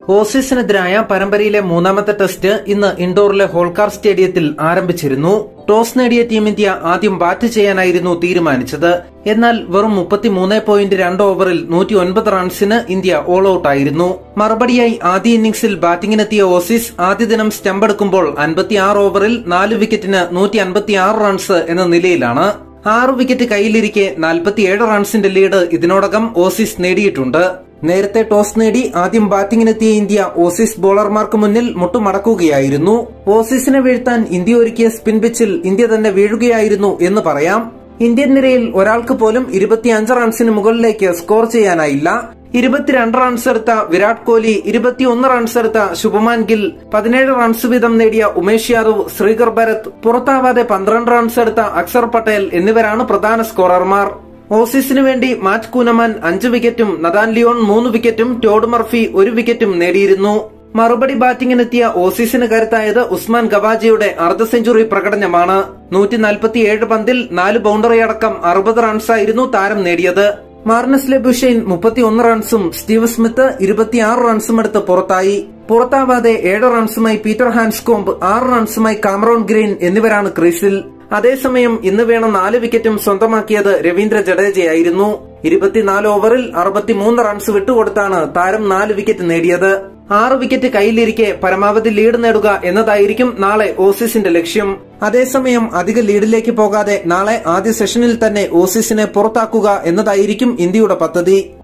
ഓസീസിനെതിരായ പരമ്പരയിലെ മൂന്നാമത്തെ ടെസ്റ്റ് ഇന്ന് ഇൻഡോറിലെ ഹോൾക്കാർ സ്റ്റേഡിയത്തിൽ ആരംഭിച്ചിരുന്നു ടോസ് നേടിയ ടീം ഇന്ത്യ ആദ്യം ബാറ്റ് ചെയ്യാനായിരുന്നു തീരുമാനിച്ചത് എന്നാൽ വെറും മുപ്പത്തിമൂന്ന് പോയിന്റ് രണ്ട് ഓവറിൽ നൂറ്റി ഒൻപത് റൺസിന് ഇന്ത്യ ഓൾ ഔട്ടായിരുന്നു മറുപടിയായി ആദ്യ ഇന്നിംഗ്സിൽ ബാറ്റിംഗിനെത്തിയ ഓസീസ് ആദ്യ ദിനം സ്റ്റമ്പെടുക്കുമ്പോൾ അൻപത്തിയാറ് ഓവറിൽ നാല് വിക്കറ്റിന് നൂറ്റി അൻപത്തിയാറ് റൺസ് എന്ന നിലയിലാണ് ആറ് വിക്കറ്റ് കയ്യിലിരിക്കെ നാൽപ്പത്തിയേഴ് റൺസിന്റെ ലീഡ് ഇതിനോടകം ഓസീസ് നേടിയിട്ടുണ്ട് നേരത്തെ ടോസ് നേടി ആദ്യം ബാറ്റിംഗിനെത്തിയ ഇന്ത്യ ഓസീസ് ബോളർമാർക്ക് മുന്നിൽ മുട്ടുമടക്കുകയായിരുന്നു ഓസീസിനെ വീഴ്ത്താൻ ഇന്ത്യ ഒരുക്കിയ സ്പിൻ പിച്ചിൽ ഇന്ത്യ തന്നെ വീഴുകയായിരുന്നു എന്ന് പറയാം ഇന്ത്യൻ നിരയിൽ ഒരാൾക്ക് പോലും ഇരുപത്തിയഞ്ച് റൺസിന് മുകളിലേക്ക് സ്കോർ ചെയ്യാനായില്ല ഇരുപത്തിരണ്ട് റൺസ് എടുത്ത വിരാട് കോഹ്ലി ഇരുപത്തിയൊന്ന് റൺസ് എടുത്ത ശുഭമാൻ ഗിൽ പതിനേഴ് റൺസ് വീതം നേടിയ ഉമേഷ് യാദവ് ശ്രീകർ ഭരത് പുറത്താവാതെ പന്ത്രണ്ട് റൺസ് എടുത്ത അക്ഷർ പട്ടേൽ എന്നിവരാണ് പ്രധാന സ്കോറർമാർ ഓസീസിനു വേണ്ടി മാറ്റ് കൂനമാൻ അഞ്ച് വിക്കറ്റും നദാൻ ലിയോൺ മൂന്ന് വിക്കറ്റും ടോഡ് മർഫി ഒരു വിക്കറ്റും നേടിയിരുന്നു മറുപടി ബാറ്റിംഗിനെത്തിയ ഓസീസിന് കരുത്തായത് ഉസ്മാൻ ഗവാജയുടെ അർദ്ധ സെഞ്ചുറി പ്രകടനമാണ് നൂറ്റി നാൽപ്പത്തിയേഴ് പന്തിൽ നാല് ബൗണ്ടറി അടക്കം അറുപത് റൺസായിരുന്നു താരം നേടിയത് മാർനസ് ലെബുഷൈൻ മുപ്പത്തിയൊന്ന് റൺസും സ്റ്റീവ് സ്മിത്ത് ഇരുപത്തിയാറ് റൺസും എടുത്ത് പുറത്തായി പുറത്താവാതെ ഏഴ് റൺസുമായി പീറ്റർ ഹാൻസ്കോംബ് ആറ് റൺസുമായി കാമറോൺ ഗ്രീൻ എന്നിവരാണ് ക്രീസിൽ അതേസമയം ഇന്ന് വേണം നാല് വിക്കറ്റും സ്വന്തമാക്കിയത് രവീന്ദ്ര ജഡേജയായിരുന്നു ഇരുപത്തിനാല് ഓവറിൽ അറുപത്തിമൂന്ന് റൺസ് വിട്ടുകൊടുത്താണ് താരം നാല് വിക്കറ്റ് നേടിയത് ആറ് വിക്കറ്റ് കയ്യിലിരിക്കെ പരമാവധി ലീഡ് നേടുക എന്നതായിരിക്കും നാളെ ഓസീസിന്റെ ലക്ഷ്യം അതേസമയം അധിക ലീഡിലേക്ക് പോകാതെ നാളെ ആദ്യ സെഷനിൽ തന്നെ ഓസീസിനെ പുറത്താക്കുക എന്നതായിരിക്കും ഇന്ത്യയുടെ പദ്ധതി